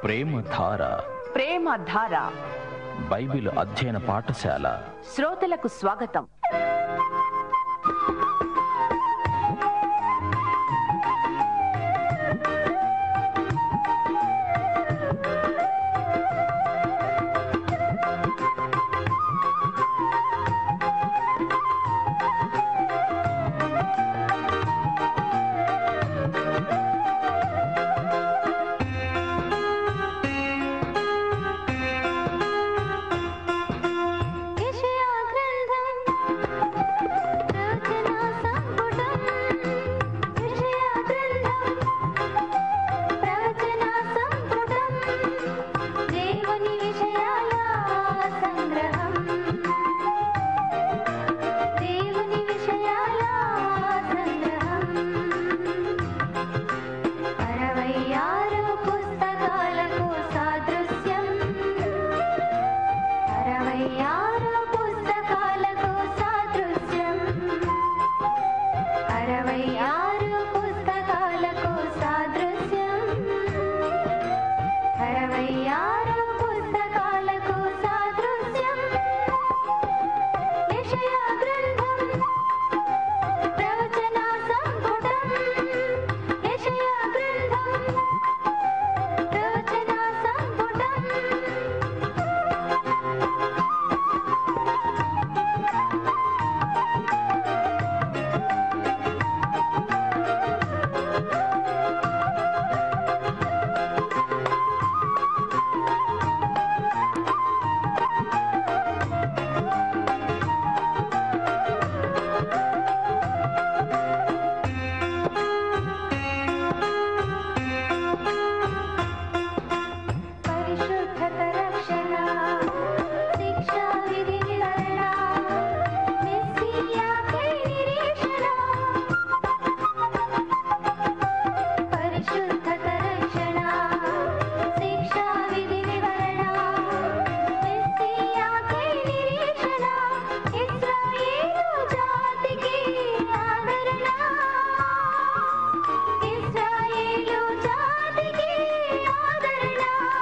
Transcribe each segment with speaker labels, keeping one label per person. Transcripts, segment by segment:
Speaker 1: ప్రేమధార
Speaker 2: ప్రేమధార
Speaker 1: Bible అధ్యయన పాఠశాల
Speaker 2: శ్రోతలకు స్వాగతం
Speaker 3: యెషయా గ్రంథం రచనా సంపుటం యెషయా గ్రంథం రచనా సంపుటం దేవుని విషయాల సంగ్రహం దేవుని విషయాల సంగ్రహం అరవై ఆరు పుస్తకాలకు సాదృశ్యం అరవై ఆరు పుస్తకాలకు సాదృశ్యం అరవై ఆరు పుస్తకాలకు సాదృశ్యం అరవై ఆరు పుస్తకాలకు సాదృశ్యం యెషయా గ్రంథం ప్రవచన సంపుటం యెషయా గ్రంథం ప్రవచన సంపుటం పరిశుద్ధత రక్షణ శిక్షా విధి వివరణ మెస్సియాకై నిరీక్షణ పరిశుద్ధత రక్షణ శిక్షా విధి వివరణ మెస్సియాకై నిరీక్షణ ఇశ్రాయేలు జాతికి ఆదరణ ఇశ్రాయేలు జాతికి ఆదరణ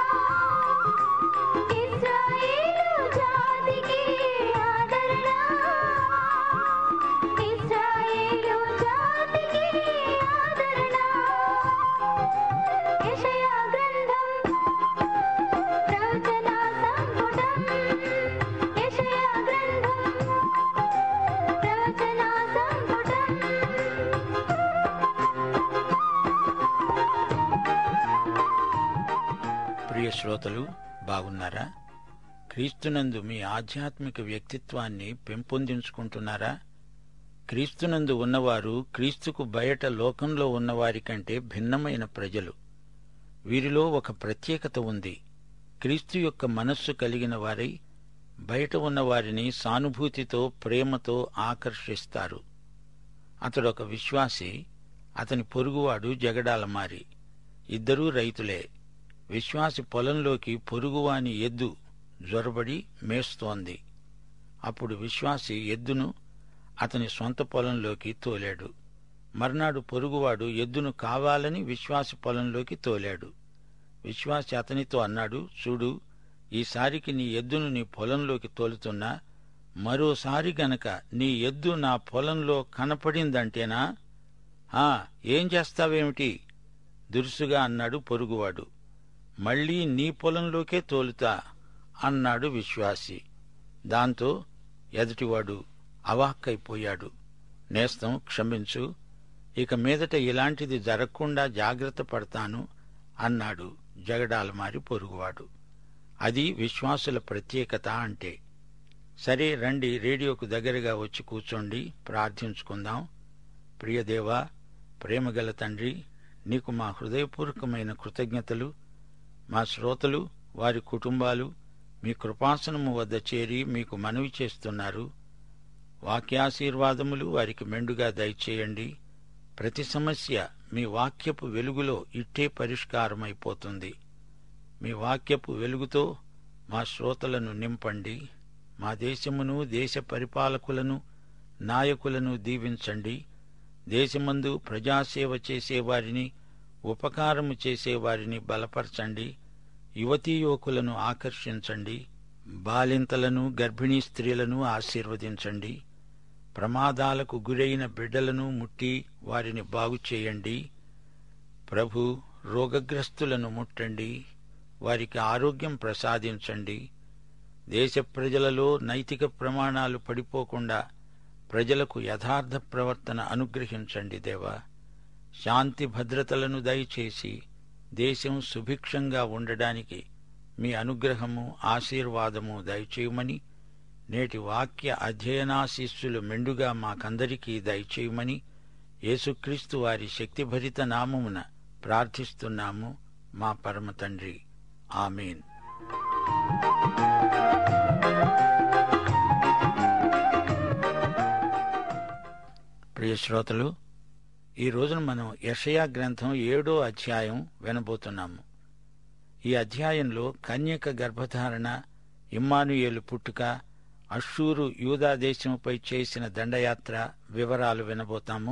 Speaker 3: ఇశ్రాయేలు జాతికి ఆదరణ ఇశ్రాయేలు జాతికి ఆదరణ యెషయా గ్రంథం ప్రవచన సంపుటం యెషయా గ్రంథం ప్రవచన సంపుటం
Speaker 4: ప్రియ శ్రోతలు బాగున్నారా క్రీస్తునందు మీ ఆధ్యాత్మిక వ్యక్తిత్వాన్ని పెంపొందించుకుంటున్నారా క్రీస్తునందు ఉన్నవారు క్రీస్తుకు బయట లోకంలో ఉన్నవారి కంటే భిన్నమైన ప్రజలు వీరిలో ఒక ప్రత్యేకత ఉంది క్రీస్తు యొక్క మనస్సు కలిగిన వారై బయట ఉన్నవారిని సానుభూతితో ప్రేమతో ఆకర్షిస్తారు అతడొక విశ్వాసి అతని పొరుగువాడు జగడాలమారి ఇద్దరూ రైతులే విశ్వాసి పొలంలోకి పొరుగువాని ఎద్దు జొరబడి మేస్తోంది అప్పుడు విశ్వాసి ఎద్దును అతని సొంత పొలంలోకి తోలాడు మర్నాడు పొరుగువాడు ఎద్దును కావాలని విశ్వాసి పొలంలోకి తోలాడు విశ్వాసి అతనితో అన్నాడు చూడు ఈసారికి నీ ఎద్దును నీ పొలంలోకి తోలుతున్నా మరోసారి గనక నీ ఎద్దు నా పొలంలో కనపడిందంటేనా ఆ ఏం చేస్తావేమిటి దురుసుగా అన్నాడు పొరుగువాడు మళ్ళీ నీ పొలంలోకే తోలుతా అన్నాడు విశ్వాసి దాంతో ఎదుటివాడు అవాక్కైపోయాడు నేస్తం క్షమించు ఇక మీదట ఇలాంటిది జరగకుండా జాగ్రత్త పడతాను అన్నాడు జగడాలమారి పొరుగువాడు అది విశ్వాసుల ప్రత్యేకత అంటే సరే రండి రేడియోకు దగ్గరగా వచ్చి కూర్చోండి ప్రార్థించుకుందాం ప్రియదేవా ప్రేమగల తండ్రి నీకు మా హృదయపూర్వకమైన కృతజ్ఞతలు మా శ్రోతలు వారి కుటుంబాలు మీ కృపాసనము వద్ద చేరి మీకు మనవి చేస్తున్నారు వాక్యాశీర్వాదములు వారికి మెండుగా దయచేయండి ప్రతి సమస్య మీ వాక్యపు వెలుగులో ఇట్టే పరిష్కారమైపోతుంది మీ వాక్యపు వెలుగుతో మా శ్రోతలను నింపండి మా దేశమును దేశ పరిపాలకులను నాయకులను దీవించండి దేశమందు ప్రజాసేవ చేసేవారిని ఉపకారము చేసేవారిని బలపరచండి యువతీ యువకులను ఆకర్షించండి బాలింతలను గర్భిణీ స్త్రీలను ఆశీర్వదించండి ప్రమాదాలకు గురైన బిడ్డలను ముట్టి వారిని బాగు చేయండి ప్రభు రోగగ్రస్తులను ముట్టండి వారికి ఆరోగ్యం ప్రసాదించండి దేశ ప్రజలలో నైతిక ప్రమాణాలు పడిపోకుండా ప్రజలకు యథార్థ ప్రవర్తన అనుగ్రహించండి దేవా శాంతి భద్రతలను దయచేసి దేశం సుభిక్షంగా ఉండడానికి మీ అనుగ్రహము ఆశీర్వాదము దయచేయమని నేటి వాక్య అధ్యయనాశీస్సులు మెండుగా మాకందరికీ దయచేయమని యేసుక్రీస్తు వారి శక్తిభరిత నామమున ప్రార్థిస్తున్నాము మా పరమ తండ్రి ఆమెన్ ప్రియ శ్రోతలు ఈ రోజున మనం యషయా గ్రంథం ఏడో అధ్యాయం వినబోతున్నాము ఈ అధ్యాయంలో కన్యక గర్భధారణ ఇమ్మానుయేలు పుట్టుక అషూరు యూదా దేశముపై చేసిన దండయాత్ర వివరాలు వినబోతాము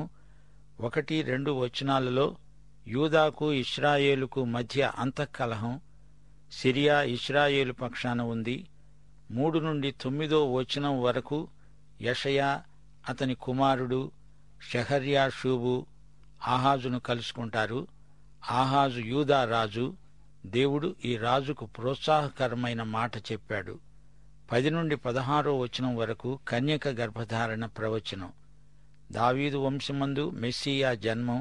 Speaker 4: ఒకటి రెండు వచనాలలో యూదాకు ఇస్రాయేలుకు మధ్య అంతఃకలహం సిరియా ఇస్రాయేలు పక్షాన ఉంది మూడు నుండి తొమ్మిదో వచనం వరకు యషయా అతని కుమారుడు షహర్యా షూబు ఆహాజును కలుసుకుంటారు ఆహాజు యూదా రాజు దేవుడు ఈ రాజుకు ప్రోత్సాహకరమైన మాట చెప్పాడు పది నుండి పదహారో వచనం వరకు కన్యక గర్భధారణ ప్రవచనం దావీదు వంశమందు మెస్సియా జన్మం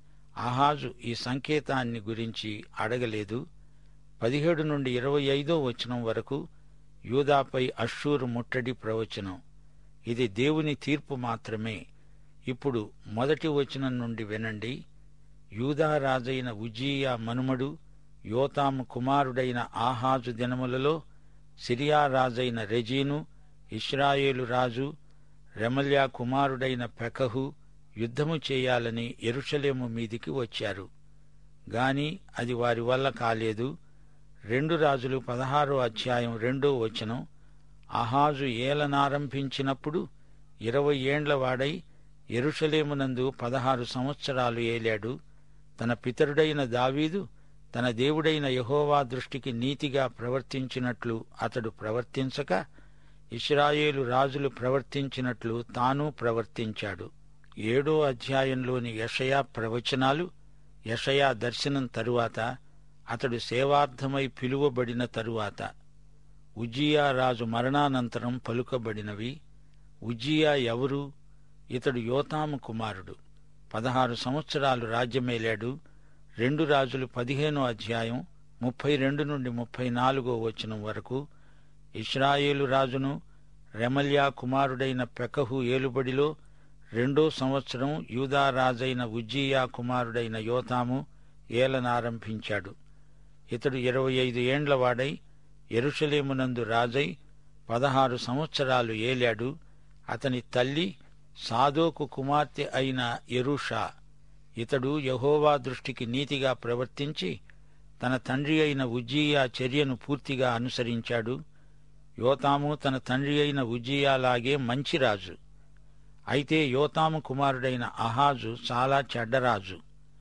Speaker 4: ఆహాజు ఈ సంకేతాన్ని గురించి అడగలేదు పదిహేడు నుండి ఇరవై ఐదో వచనం వరకు యూదాపై అషూరు ముట్టడి ప్రవచనం ఇది దేవుని తీర్పు మాత్రమే ఇప్పుడు మొదటి వచనం నుండి వినండి యూదా రాజైన ఉజీయా మనుమడు యోతాము కుమారుడైన ఆహాజు దినములలో సిరియా రాజైన రెజీను ఇస్రాయేలు రాజు రెమల్యా కుమారుడైన పెకహు యుద్ధము చేయాలని ఎరుషలేము మీదికి వచ్చారు గాని అది వారి వల్ల కాలేదు రెండు రాజులు పదహారో అధ్యాయం రెండో వచనం ఆహాజు ఏలనారంభించినప్పుడు ఇరవై ఏండ్ల వాడై ఎరుషలేమునందు పదహారు సంవత్సరాలు ఏలాడు తన పితరుడైన దావీదు తన దేవుడైన యహోవా దృష్టికి నీతిగా ప్రవర్తించినట్లు అతడు ప్రవర్తించక ఇస్రాయేలు రాజులు ప్రవర్తించినట్లు తాను ప్రవర్తించాడు ఏడో అధ్యాయంలోని యషయా ప్రవచనాలు యషయా దర్శనం తరువాత అతడు సేవార్థమై పిలువబడిన తరువాత ఉజ్జియా రాజు మరణానంతరం పలుకబడినవి ఉజ్జియా ఎవరు ఇతడు యోతాము కుమారుడు పదహారు సంవత్సరాలు రాజ్యమేలాడు రెండు రాజులు పదిహేనో అధ్యాయం ముప్పై రెండు నుండి ముప్పై నాలుగో వచనం వరకు ఇస్రాయేలు రాజును రెమల్యా కుమారుడైన పెకహు ఏలుబడిలో రెండో సంవత్సరం యూదా రాజైన ఉజ్జియా కుమారుడైన యోతాము ఏలనారంభించాడు ఇతడు ఇరవై ఐదు ఏండ్ల వాడై ఎరుషలేమునందు రాజై పదహారు సంవత్సరాలు ఏలాడు అతని తల్లి సాదోకు కుమార్తె అయిన ఎరుషా ఇతడు యహోవా దృష్టికి నీతిగా ప్రవర్తించి తన తండ్రి అయిన ఉజ్జియా చర్యను పూర్తిగా అనుసరించాడు యోతాము తన తండ్రి అయిన ఉజ్జియాలాగే మంచి రాజు అయితే యోతాము కుమారుడైన అహాజు చాలా చెడ్డరాజు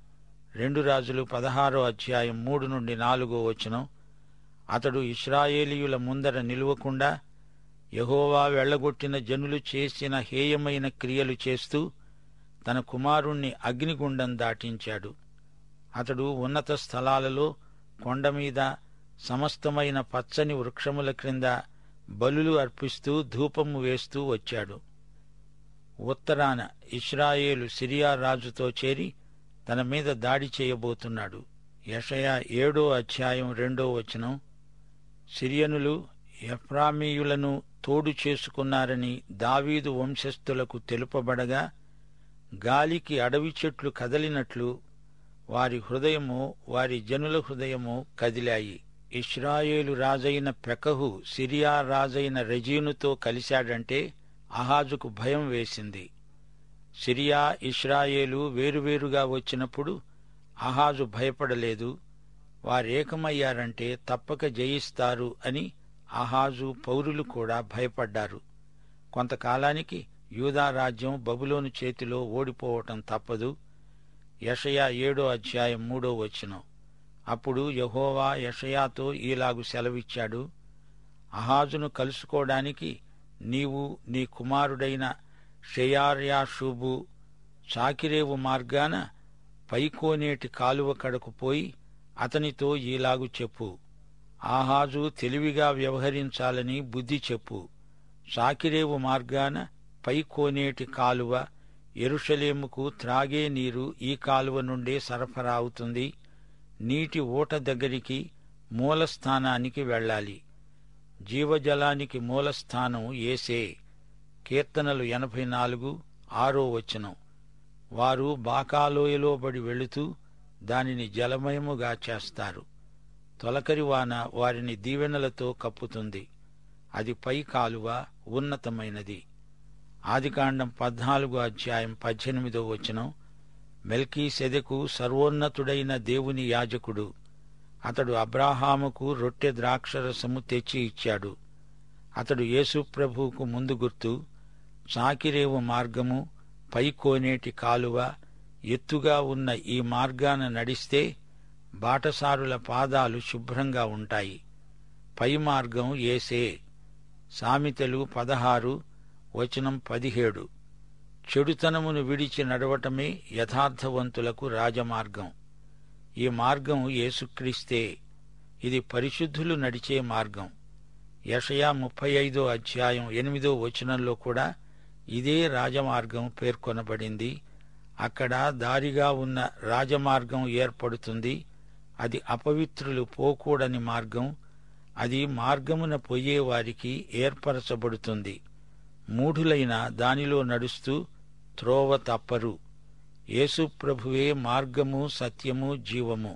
Speaker 4: రెండు రాజులు పదహారో అధ్యాయం మూడు నుండి నాలుగో వచనం అతడు ఇస్రాయేలీయుల ముందర నిలువకుండా యహోవా వెళ్లగొట్టిన జనులు చేసిన హేయమైన క్రియలు చేస్తూ తన కుమారుణ్ణి అగ్నిగుండం దాటించాడు అతడు ఉన్నత స్థలాలలో కొండ మీద సమస్తమైన పచ్చని వృక్షముల క్రింద బలులు అర్పిస్తూ ధూపము వేస్తూ వచ్చాడు ఉత్తరాన ఇస్రాయేలు సిరియా రాజుతో చేరి తన మీద దాడి చేయబోతున్నాడు యషయా ఏడో అధ్యాయం రెండో వచనం సిరియనులు ఎఫ్రామీయులను తోడు చేసుకున్నారని దావీదు వంశస్థులకు తెలుపబడగా గాలికి అడవి చెట్లు కదలినట్లు వారి హృదయము వారి జనుల హృదయము కదిలాయి ఇస్రాయేలు రాజైన పెకహు సిరియా రాజైన రెజీనుతో కలిశాడంటే అహాజుకు భయం వేసింది సిరియా ఇస్రాయేలు వేరువేరుగా వచ్చినప్పుడు అహాజు భయపడలేదు వారేకమయ్యారంటే తప్పక జయిస్తారు అని అహాజు పౌరులు కూడా భయపడ్డారు కొంతకాలానికి యూదా రాజ్యం బబులోను చేతిలో ఓడిపోవటం తప్పదు యషయా ఏడో అధ్యాయం మూడో వచనం అప్పుడు యహోవా యషయాతో ఈలాగు సెలవిచ్చాడు అహాజును కలుసుకోవడానికి నీవు నీ కుమారుడైన షెయార్యాషుబు చాకిరేవు మార్గాన పైకోనేటి కాలువ కడకు పోయి అతనితో ఈలాగు చెప్పు ఆహాజు తెలివిగా వ్యవహరించాలని బుద్ధి చెప్పు సాకిరేవు మార్గాన పైకోనేటి కాలువ ఎరుషలేముకు త్రాగే నీరు ఈ కాలువ నుండే సరఫరా అవుతుంది నీటి ఊట దగ్గరికి మూలస్థానానికి వెళ్ళాలి జీవజలానికి మూలస్థానం ఏసే కీర్తనలు ఎనభై నాలుగు ఆరో వచనం వారు బాకాలోయలో బడి వెళుతూ దానిని జలమయముగా చేస్తారు తొలకరి వాన వారిని దీవెనలతో కప్పుతుంది అది పై కాలువ ఉన్నతమైనది ఆదికాండం పద్నాలుగో అధ్యాయం పద్దెనిమిదో వచనం మెల్కీ సెదెకు సర్వోన్నతుడైన దేవుని యాజకుడు అతడు అబ్రాహాముకు రొట్టె ద్రాక్షరసము తెచ్చి ఇచ్చాడు అతడు యేసు ప్రభువుకు ముందు గుర్తు సాకిరేవు మార్గము పైకోనేటి కాలువ ఎత్తుగా ఉన్న ఈ మార్గాన నడిస్తే బాటసారుల పాదాలు శుభ్రంగా ఉంటాయి పై మార్గం ఏసే సామెతలు పదహారు వచనం పదిహేడు చెడుతనమును విడిచి నడవటమే యథార్థవంతులకు రాజమార్గం ఈ మార్గం యేసుక్రీస్తే ఇది పరిశుద్ధులు నడిచే మార్గం యషయా ముప్పై ఐదో అధ్యాయం ఎనిమిదో వచనంలో కూడా ఇదే రాజమార్గం పేర్కొనబడింది అక్కడ దారిగా ఉన్న రాజమార్గం ఏర్పడుతుంది అది అపవిత్రులు పోకూడని మార్గం అది మార్గమున పోయే వారికి ఏర్పరచబడుతుంది మూఢులైన దానిలో నడుస్తూ త్రోవ తప్పరు యేసుప్రభువే మార్గము సత్యము జీవము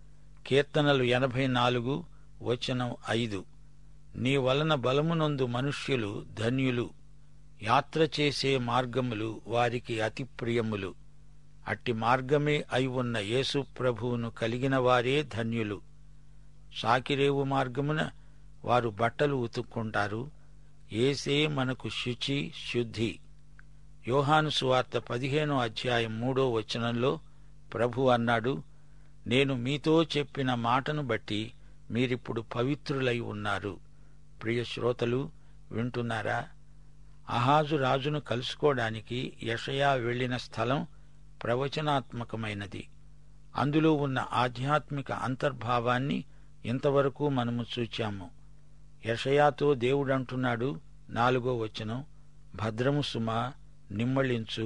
Speaker 4: కీర్తనలు ఎనభై నాలుగు వచనం ఐదు నీ వలన బలమునందు మనుష్యులు ధన్యులు యాత్ర చేసే మార్గములు వారికి అతి ప్రియములు అట్టి మార్గమే అయి ఉన్న యేసు ప్రభువును కలిగిన వారే ధన్యులు సాకిరేవు మార్గమున వారు బట్టలు ఉతుక్కుంటారు ఏసే మనకు శుచి శుద్ధి యోహాను సువార్త పదిహేనో అధ్యాయం మూడో వచనంలో ప్రభు అన్నాడు నేను మీతో చెప్పిన మాటను బట్టి మీరిప్పుడు పవిత్రులై ఉన్నారు ప్రియ శ్రోతలు వింటున్నారా అహాజు రాజును కలుసుకోవడానికి యషయా వెళ్లిన స్థలం ప్రవచనాత్మకమైనది అందులో ఉన్న ఆధ్యాత్మిక అంతర్భావాన్ని ఇంతవరకు మనము చూచాము యషయాతో దేవుడంటున్నాడు నాలుగో వచనం భద్రము సుమ నిమ్మళించు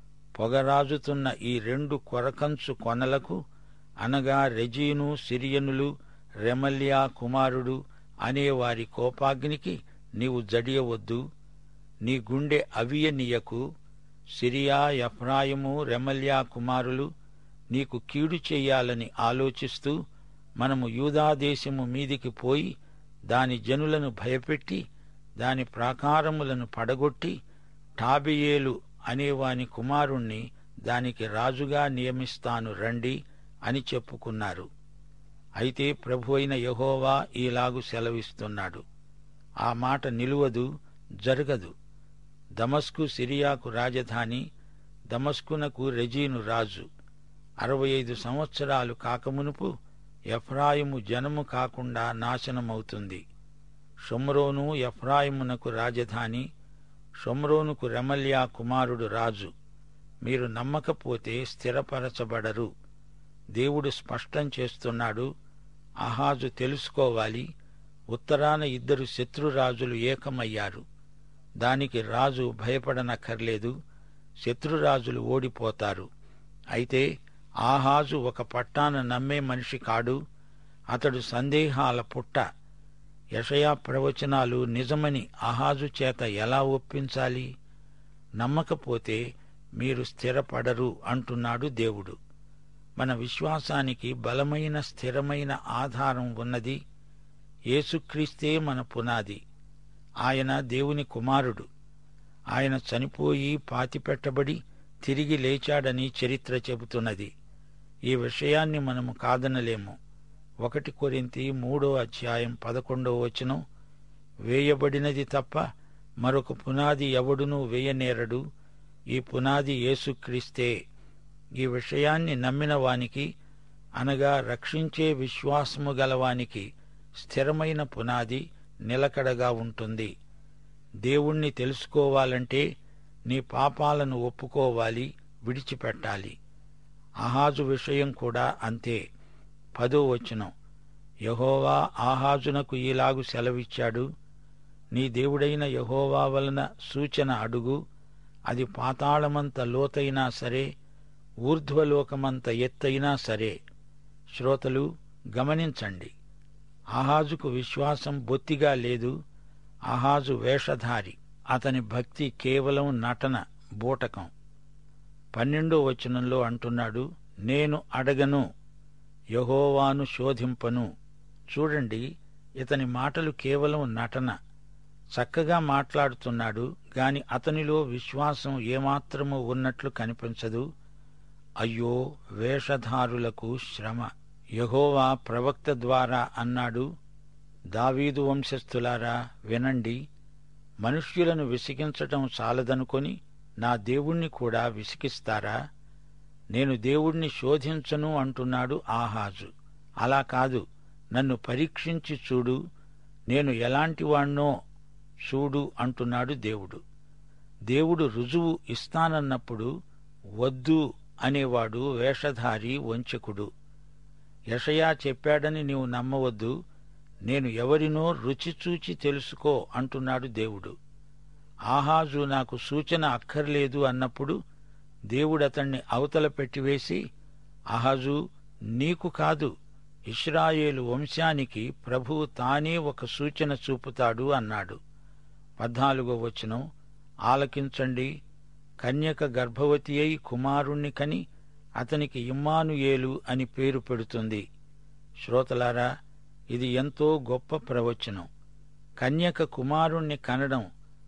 Speaker 4: పొగరాజుతున్న ఈ రెండు కొరకంచు కొనలకు అనగా రెజీను సిరియనులు రెమల్యా కుమారుడు అనే వారి కోపాగ్నికి నీవు జడియవద్దు నీ గుండె అవియనీయకు సిరియా ఎఫ్రాయిము రెమల్యా కుమారులు నీకు కీడు చెయ్యాలని ఆలోచిస్తూ మనము యూదాదేశము మీదికి పోయి దాని జనులను భయపెట్టి దాని ప్రాకారములను పడగొట్టి టాబియేలు అనేవాని కుమారుణ్ణి దానికి రాజుగా నియమిస్తాను రండి అని చెప్పుకున్నారు అయితే ప్రభు అయిన యహోవా ఈలాగు సెలవిస్తున్నాడు ఆ మాట నిలువదు జరగదు దమస్కు సిరియాకు రాజధాని దమస్కునకు రెజీను రాజు అరవై ఐదు సంవత్సరాలు కాకమునుపు ఎఫ్రాయిము జనము కాకుండా నాశనమవుతుంది షొమ్రోను ఎఫ్రాయిమునకు రాజధాని షొమ్రోనుకు రెమల్యా కుమారుడు రాజు మీరు నమ్మకపోతే స్థిరపరచబడరు దేవుడు స్పష్టం చేస్తున్నాడు అహాజు తెలుసుకోవాలి ఉత్తరాన ఇద్దరు శత్రురాజులు ఏకమయ్యారు దానికి రాజు భయపడనక్కర్లేదు శత్రురాజులు ఓడిపోతారు అయితే ఆహాజు ఒక పట్టాన నమ్మే మనిషి కాడు అతడు సందేహాల పుట్ట యషయా ప్రవచనాలు నిజమని అహాజు చేత ఎలా ఒప్పించాలి నమ్మకపోతే మీరు స్థిరపడరు అంటున్నాడు దేవుడు మన విశ్వాసానికి బలమైన స్థిరమైన ఆధారం ఉన్నది యేసుక్రీస్తే మన పునాది ఆయన దేవుని కుమారుడు ఆయన చనిపోయి పాతిపెట్టబడి తిరిగి లేచాడని చరిత్ర చెబుతున్నది ఈ విషయాన్ని మనము కాదనలేము ఒకటి కొరింతి మూడో అధ్యాయం పదకొండో వచనం వేయబడినది తప్ప మరొక పునాది ఎవడునూ వేయనేరడు ఈ పునాది యేసుక్రీస్తే ఈ విషయాన్ని నమ్మిన వానికి అనగా రక్షించే విశ్వాసము గలవానికి స్థిరమైన పునాది నిలకడగా ఉంటుంది దేవుణ్ణి తెలుసుకోవాలంటే నీ పాపాలను ఒప్పుకోవాలి విడిచిపెట్టాలి ఆహాజు విషయం కూడా అంతే పదో వచనం యహోవా ఆహాజునకు ఈలాగు సెలవిచ్చాడు నీ దేవుడైన యహోవా వలన సూచన అడుగు అది పాతాళమంత లోతైనా సరే ఊర్ధ్వలోకమంత ఎత్తైనా సరే శ్రోతలు గమనించండి ఆహాజుకు విశ్వాసం బొత్తిగా లేదు ఆహాజు వేషధారి అతని భక్తి కేవలం నటన బూటకం పన్నెండో వచనంలో అంటున్నాడు నేను అడగను యహోవాను శోధింపను చూడండి ఇతని మాటలు కేవలం నటన చక్కగా మాట్లాడుతున్నాడు గాని అతనిలో విశ్వాసం ఏమాత్రము ఉన్నట్లు కనిపించదు అయ్యో వేషధారులకు శ్రమ యహోవా ప్రవక్త ద్వారా అన్నాడు దావీదు వంశస్థులారా వినండి మనుష్యులను విసిగించటం చాలదనుకొని నా దేవుణ్ణి కూడా విసిగిస్తారా నేను దేవుణ్ణి శోధించను అంటున్నాడు ఆహాజు అలా కాదు నన్ను పరీక్షించి చూడు నేను ఎలాంటి వాణ్ణో చూడు అంటున్నాడు దేవుడు దేవుడు రుజువు ఇస్తానన్నప్పుడు వద్దు అనేవాడు వేషధారి వంచకుడు యషయా చెప్పాడని నీవు నమ్మవద్దు నేను ఎవరినో రుచి చూచి తెలుసుకో అంటున్నాడు దేవుడు ఆహాజు నాకు సూచన అక్కర్లేదు అన్నప్పుడు దేవుడతణ్ణి అవతల పెట్టివేసి ఆహాజు నీకు కాదు ఇస్రాయేలు వంశానికి ప్రభువు తానే ఒక సూచన చూపుతాడు అన్నాడు పద్నాలుగో వచనం ఆలకించండి కన్యక గర్భవతి అయి కుమారుణ్ణి కని అతనికి ఇమ్మానుయేలు అని పేరు పెడుతుంది శ్రోతలారా ఇది ఎంతో గొప్ప ప్రవచనం కన్యక కుమారుణ్ణి కనడం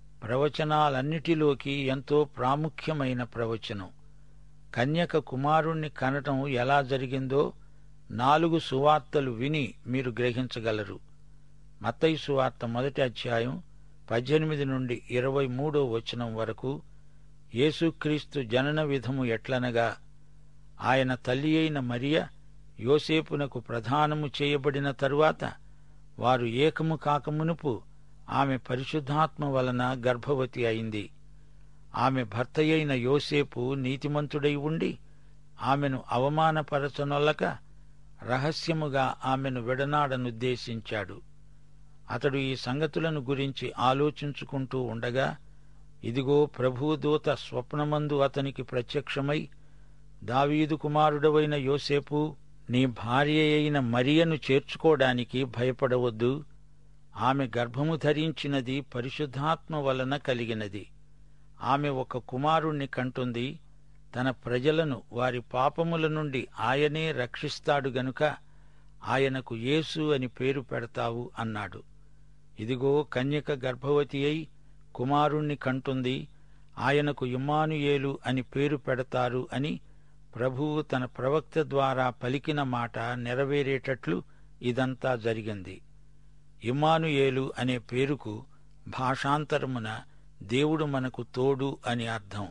Speaker 4: ప్రవచనాలన్నిటిలోకి ఎంతో ప్రాముఖ్యమైన ప్రవచనం కన్యక కుమారుణ్ణి కనటం ఎలా జరిగిందో నాలుగు సువార్తలు విని మీరు గ్రహించగలరు మత్తయి సువార్త మొదటి అధ్యాయం పద్దెనిమిది నుండి ఇరవై మూడో వచనం వరకు యేసుక్రీస్తు జనన విధము ఎట్లనగా ఆయన తల్లి అయిన మరియ యోసేపునకు ప్రధానము చేయబడిన తరువాత వారు ఏకము కాకమునుపు ఆమె పరిశుద్ధాత్మ వలన గర్భవతి అయింది ఆమె భర్తయైన యోసేపు నీతిమంతుడై ఉండి ఆమెను అవమానపరచనొల్లక రహస్యముగా ఆమెను విడనాడనుద్దేశించాడు అతడు ఈ సంగతులను గురించి ఆలోచించుకుంటూ ఉండగా ఇదిగో ప్రభుదూత స్వప్నమందు అతనికి ప్రత్యక్షమై దావీదు కుమారుడవైన యోసేపు నీ భార్య అయిన మరియను చేర్చుకోవడానికి భయపడవద్దు ఆమె గర్భము ధరించినది పరిశుద్ధాత్మ వలన కలిగినది ఆమె ఒక కుమారుణ్ణి కంటుంది తన ప్రజలను వారి పాపముల నుండి ఆయనే రక్షిస్తాడు గనుక ఆయనకు యేసు అని పేరు పెడతావు అన్నాడు ఇదిగో కన్యక గర్భవతి అయి కుమారుణ్ణి కంటుంది ఆయనకు ఇమ్మానుయేలు అని పేరు పెడతారు అని ప్రభువు తన ప్రవక్త ద్వారా పలికిన మాట నెరవేరేటట్లు ఇదంతా జరిగింది ఇమ్మానుయేలు అనే పేరుకు భాషాంతరమున దేవుడు మనకు తోడు అని అర్థం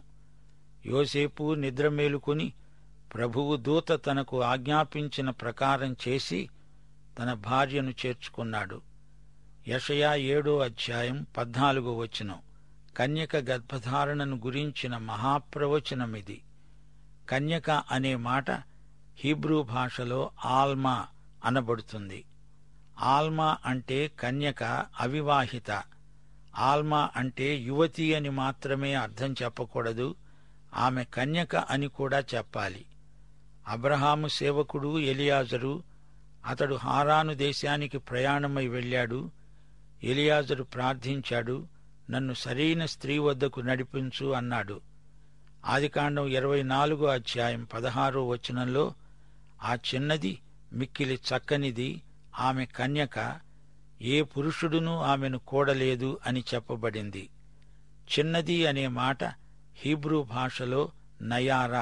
Speaker 4: యోసేపు నిద్ర మేలుకొని ప్రభువు దూత తనకు ఆజ్ఞాపించిన ప్రకారం చేసి తన భార్యను చేర్చుకున్నాడు యషయా ఏడో అధ్యాయం పద్నాలుగో వచనం కన్యక గర్భధారణను గురించిన మహాప్రవచనమిది కన్యక అనే మాట హీబ్రూ భాషలో ఆల్మా అనబడుతుంది ఆల్మా అంటే కన్యక అవివాహిత ఆల్మా అంటే యువతి అని మాత్రమే అర్థం చెప్పకూడదు ఆమె కన్యక అని కూడా చెప్పాలి అబ్రహాము సేవకుడు ఎలియాజరు అతడు హారాను దేశానికి ప్రయాణమై వెళ్ళాడు ఎలియాజరు ప్రార్థించాడు నన్ను సరైన స్త్రీ వద్దకు నడిపించు అన్నాడు ఆదికాండం ఇరవై నాలుగో అధ్యాయం పదహారో వచనంలో ఆ చిన్నది మిక్కిలి చక్కనిది ఆమె కన్యక ఏ పురుషుడునూ ఆమెను కూడలేదు అని చెప్పబడింది చిన్నది అనే మాట హీబ్రూ భాషలో నయారా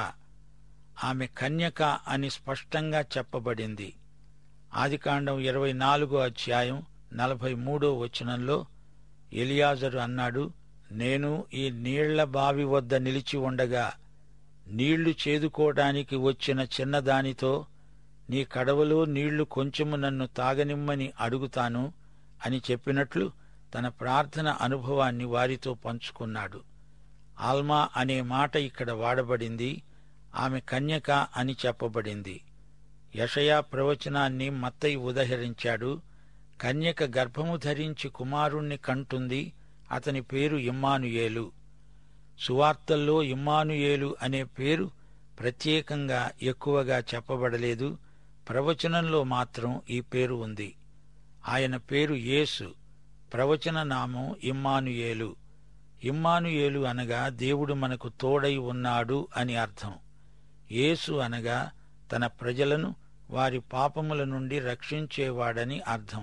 Speaker 4: ఆమె కన్యక అని స్పష్టంగా చెప్పబడింది ఆదికాండం ఇరవై నాలుగో అధ్యాయం నలభై మూడో వచనంలో ఎలియాజరు అన్నాడు నేను ఈ నీళ్ల బావి వద్ద నిలిచి ఉండగా నీళ్లు చేదుకోవడానికి వచ్చిన చిన్నదానితో నీ కడవలో నీళ్లు కొంచెము నన్ను తాగనిమ్మని అడుగుతాను అని చెప్పినట్లు తన ప్రార్థన అనుభవాన్ని వారితో పంచుకున్నాడు ఆల్మా అనే మాట ఇక్కడ వాడబడింది ఆమె కన్యక అని చెప్పబడింది యషయా ప్రవచనాన్ని మత్తయి ఉదహరించాడు కన్యక గర్భము ధరించి కుమారుణ్ణి కంటుంది అతని పేరు ఇమ్మానుయేలు సువార్తల్లో ఇమ్మానుయేలు అనే పేరు ప్రత్యేకంగా ఎక్కువగా చెప్పబడలేదు ప్రవచనంలో మాత్రం ఈ పేరు ఉంది ఆయన పేరు యేసు ప్రవచన నామం ఇమ్మానుయేలు ఇమ్మానుయేలు అనగా దేవుడు మనకు తోడై ఉన్నాడు అని అర్థం యేసు అనగా తన ప్రజలను వారి పాపముల నుండి రక్షించేవాడని అర్థం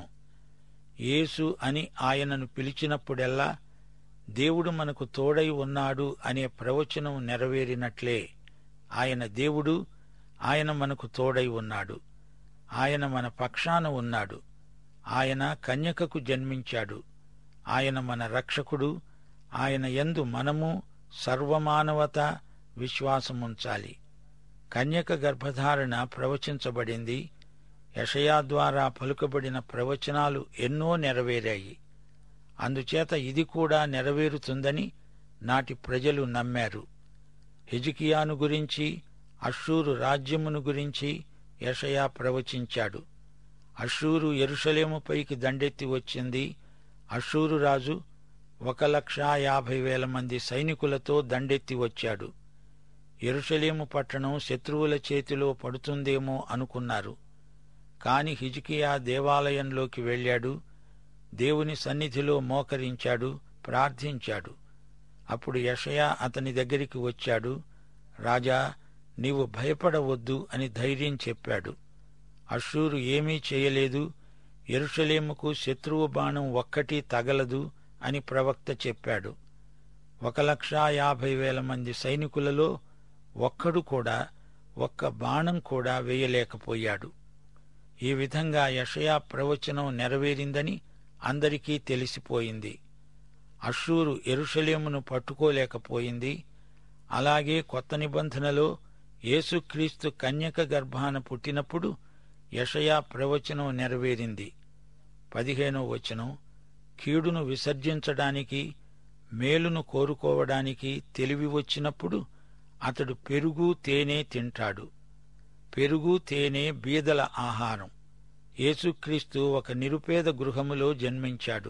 Speaker 4: యేసు అని ఆయనను పిలిచినప్పుడెల్లా దేవుడు మనకు తోడై ఉన్నాడు అనే ప్రవచనం నెరవేరినట్లే ఆయన దేవుడు ఆయన మనకు తోడై ఉన్నాడు ఆయన మన పక్షాన ఉన్నాడు ఆయన కన్యకకు జన్మించాడు ఆయన మన రక్షకుడు ఆయన యందు మనము సర్వమానవత విశ్వాసముంచాలి కన్యక గర్భధారణ ప్రవచించబడింది యషయా ద్వారా పలుకబడిన ప్రవచనాలు ఎన్నో నెరవేరాయి అందుచేత ఇది కూడా నెరవేరుతుందని నాటి ప్రజలు నమ్మారు హిజికియాను గురించి అషూరు రాజ్యమును గురించి యషయా ప్రవచించాడు అషూరు ఎరుషలేముపైకి దండెత్తి వచ్చింది అషూరు రాజు ఒక లక్షా యాభై వేల మంది సైనికులతో దండెత్తి వచ్చాడు ఎరుషలేము పట్టణం శత్రువుల చేతిలో పడుతుందేమో అనుకున్నారు కాని హిజికియా దేవాలయంలోకి వెళ్ళాడు దేవుని సన్నిధిలో మోకరించాడు ప్రార్థించాడు అప్పుడు యషయా అతని దగ్గరికి వచ్చాడు రాజా నీవు భయపడవద్దు అని ధైర్యం చెప్పాడు అషూరు ఏమీ చేయలేదు ఎరుషలేముకు శత్రువు బాణం ఒక్కటి తగలదు అని ప్రవక్త చెప్పాడు ఒక లక్షా యాభై వేల మంది సైనికులలో ఒక్కడు కూడా ఒక్క బాణం కూడా వేయలేకపోయాడు ఈ విధంగా యషయా ప్రవచనం నెరవేరిందని అందరికీ తెలిసిపోయింది అషూరు ఎరుషలేమును పట్టుకోలేకపోయింది అలాగే కొత్త నిబంధనలో యేసుక్రీస్తు కన్యక గర్భాన పుట్టినప్పుడు యషయా ప్రవచనం నెరవేరింది పదిహేనో వచనం కీడును విసర్జించడానికి మేలును కోరుకోవడానికి తెలివి వచ్చినప్పుడు అతడు పెరుగు తేనె తింటాడు పెరుగు తేనె బీదల ఆహారం యేసుక్రీస్తు ఒక నిరుపేద గృహములో జన్మించాడు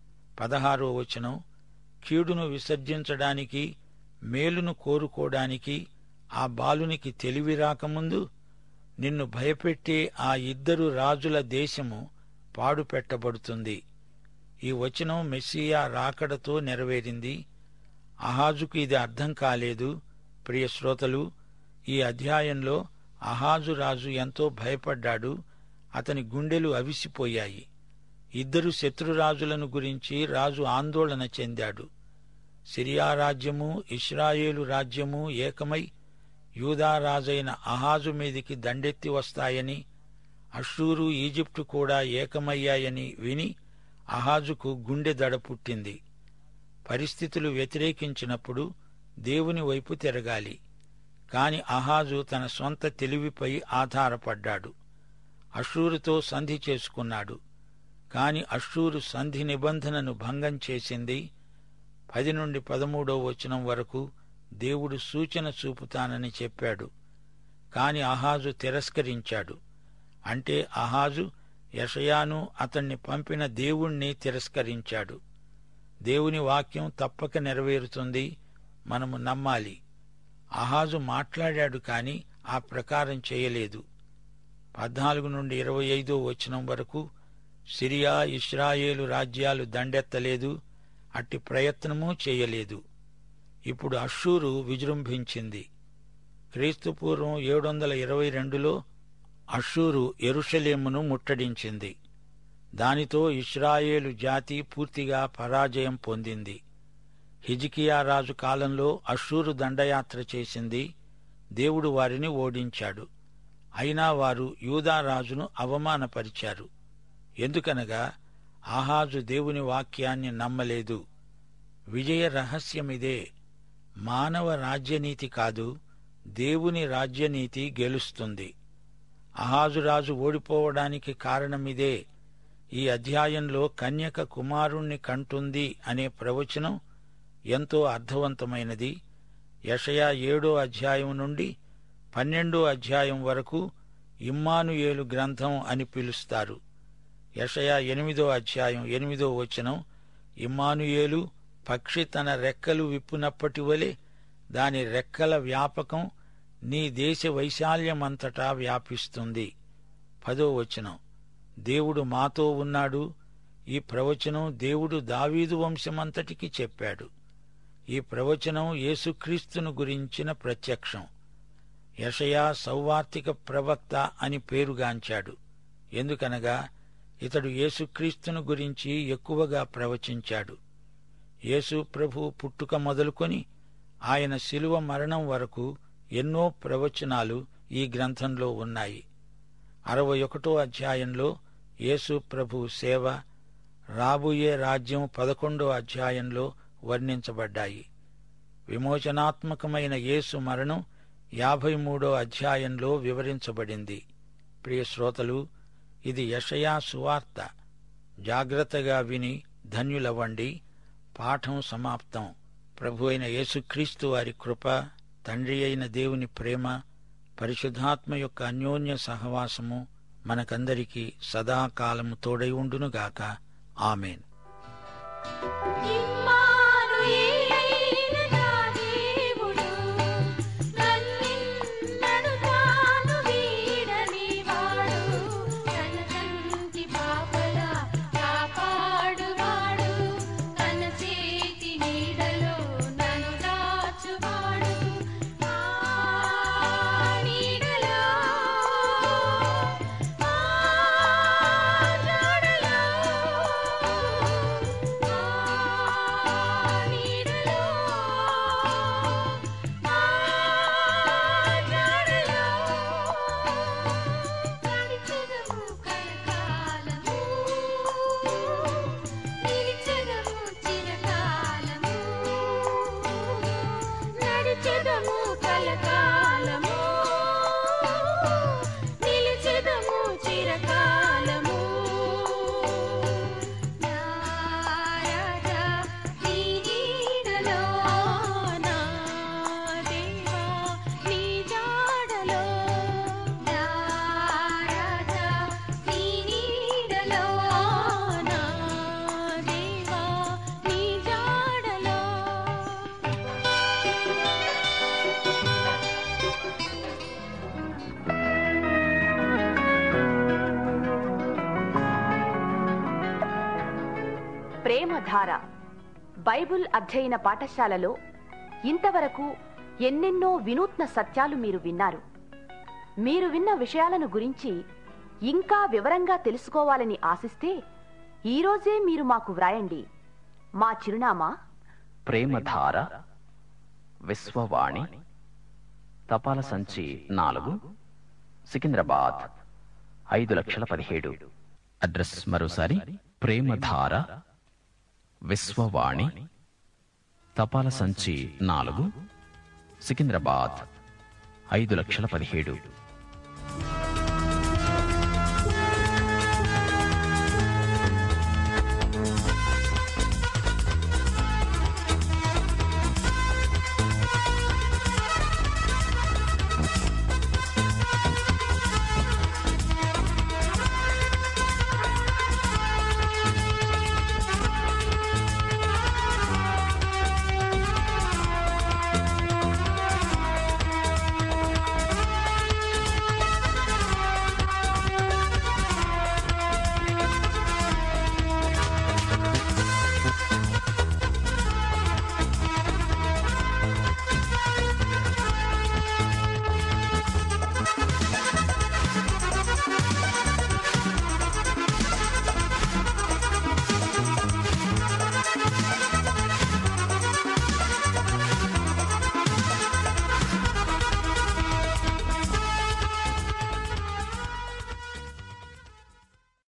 Speaker 4: పదహారో వచనం కీడును విసర్జించడానికి మేలును కోరుకోవడానికి ఆ బాలునికి తెలివి రాకముందు నిన్ను భయపెట్టే ఆ ఇద్దరు రాజుల దేశము పాడుపెట్టబడుతుంది ఈ వచనం మెస్సియా రాకడతో నెరవేరింది అహాజుకు ఇది అర్థం కాలేదు ప్రియ శ్రోతలు ఈ అధ్యాయంలో అహాజు రాజు ఎంతో భయపడ్డాడు అతని గుండెలు అవిసిపోయాయి ఇద్దరు శత్రురాజులను గురించి రాజు ఆందోళన చెందాడు సిరియా రాజ్యము ఇస్రాయేలు రాజ్యము ఏకమై యూదా రాజైన అహాజు మీదికి దండెత్తి వస్తాయని అషూరు ఈజిప్టు కూడా ఏకమయ్యాయని విని అహాజుకు గుండె దడ పుట్టింది పరిస్థితులు వ్యతిరేకించినప్పుడు దేవుని వైపు తిరగాలి కాని అహాజు తన సొంత తెలివిపై ఆధారపడ్డాడు అషూరుతో సంధి చేసుకున్నాడు కాని అషూరు సంధి నిబంధనను భంగం చేసింది పది నుండి పదమూడో వచనం వరకు దేవుడు సూచన చూపుతానని చెప్పాడు కాని అహాజు తిరస్కరించాడు అంటే అహాజు యషయాను అతణ్ణి పంపిన దేవుణ్ణి తిరస్కరించాడు దేవుని వాక్యం తప్పక నెరవేరుతుంది మనము నమ్మాలి అహాజు మాట్లాడాడు కాని ఆ ప్రకారం చేయలేదు పద్నాలుగు నుండి ఇరవై ఐదో వచనం వరకు సిరియా ఇస్రాయేలు రాజ్యాలు దండెత్తలేదు అట్టి ప్రయత్నమూ చేయలేదు ఇప్పుడు అషూరు విజృంభించింది క్రీస్తుపూర్వం ఏడు వందల ఇరవై రెండులో అషూరు ఎరుషలేమును ముట్టడించింది దానితో ఇస్రాయేలు జాతి పూర్తిగా పరాజయం పొందింది హిజికియా రాజు కాలంలో అషూరు దండయాత్ర చేసింది దేవుడు వారిని ఓడించాడు అయినా వారు యూదారాజును అవమానపరిచారు ఎందుకనగా ఆహాజు దేవుని వాక్యాన్ని నమ్మలేదు విజయ రహస్యమిదే మానవ రాజ్యనీతి కాదు దేవుని రాజ్యనీతి గెలుస్తుంది అహాజురాజు ఓడిపోవడానికి కారణమిదే ఈ అధ్యాయంలో కన్యక కుమారుణ్ణి కంటుంది అనే ప్రవచనం ఎంతో అర్థవంతమైనది యషయా ఏడో అధ్యాయం నుండి పన్నెండో అధ్యాయం వరకు ఇమ్మానుయేలు గ్రంథం అని పిలుస్తారు యషయా ఎనిమిదో అధ్యాయం ఎనిమిదో వచనం ఇమ్మానుయేలు పక్షి తన రెక్కలు విప్పునప్పటి వలె దాని రెక్కల వ్యాపకం నీ దేశ వైశాల్యమంతటా వ్యాపిస్తుంది పదో వచనం దేవుడు మాతో ఉన్నాడు ఈ ప్రవచనం దేవుడు దావీదు వంశమంతటికి చెప్పాడు ఈ ప్రవచనం యేసుక్రీస్తును గురించిన ప్రత్యక్షం యషయా సౌవార్తిక ప్రవక్త అని పేరుగాంచాడు ఎందుకనగా ఇతడు యేసుక్రీస్తును గురించి ఎక్కువగా ప్రవచించాడు యేసు ప్రభు పుట్టుక మొదలుకొని ఆయన శిలువ మరణం వరకు ఎన్నో ప్రవచనాలు ఈ గ్రంథంలో ఉన్నాయి అరవై ఒకటో అధ్యాయంలో యేసు ప్రభు సేవ రాబోయే రాజ్యం పదకొండో అధ్యాయంలో వర్ణించబడ్డాయి విమోచనాత్మకమైన యేసు మరణం యాభై మూడో అధ్యాయంలో వివరించబడింది ప్రియ శ్రోతలు ఇది యషయా సువార్త జాగ్రత్తగా విని ధన్యులవ్వండి పాఠం సమాప్తం ప్రభు అయిన యేసుక్రీస్తు వారి కృప తండ్రి అయిన దేవుని ప్రేమ పరిశుద్ధాత్మ యొక్క అన్యోన్య సహవాసము మనకందరికీ సదాకాలము తోడై ఉండునుగాక ఆమెన్
Speaker 3: ఇమ్మానుయేలు నా దేవుడు నన్నిన్నడు తాను వీడని వాడు తన కంటి పాపల కాపాడువాడు తన చేతి నీడలో నన్ను దాచువాడు ఆ నీడలో ఆ జాడలో ఆ నీడలో ఆ జాడలో నడిచెదము కలకాలము నిలిచెదము చిరకాలము నడిచెదము కలకాలము నిలిచెదము చిరకాలము నా రాజా నీ నీడలో నా దేవా నీ జాడలో నా రాజా నీ నీడలో నా దేవా నీ జాడలో
Speaker 2: ప్రేమధార బైబుల్ అధ్యయన పాఠశాలలో ఇంతవరకు ఎన్నెన్నో వినూత్న సత్యాలు మీరు విన్నారు మీరు విన్న విషయాలను గురించి ఇంకా వివరంగా తెలుసుకోవాలని ఆశిస్తే ఈరోజే మీరు మాకు వ్రాయండి మా చిరునామా
Speaker 1: ప్రేమధార విశ్వవాణి తపాల సంచి నాలుగు సికింద్రాబాద్ ఐదు లక్షల పదిహేడు అడ్రస్ మరోసారి ప్రేమధార విశ్వవాణి తపాల సంచి నాలుగు సికింద్రాబాద్ ఐదు లక్షల పదిహేడు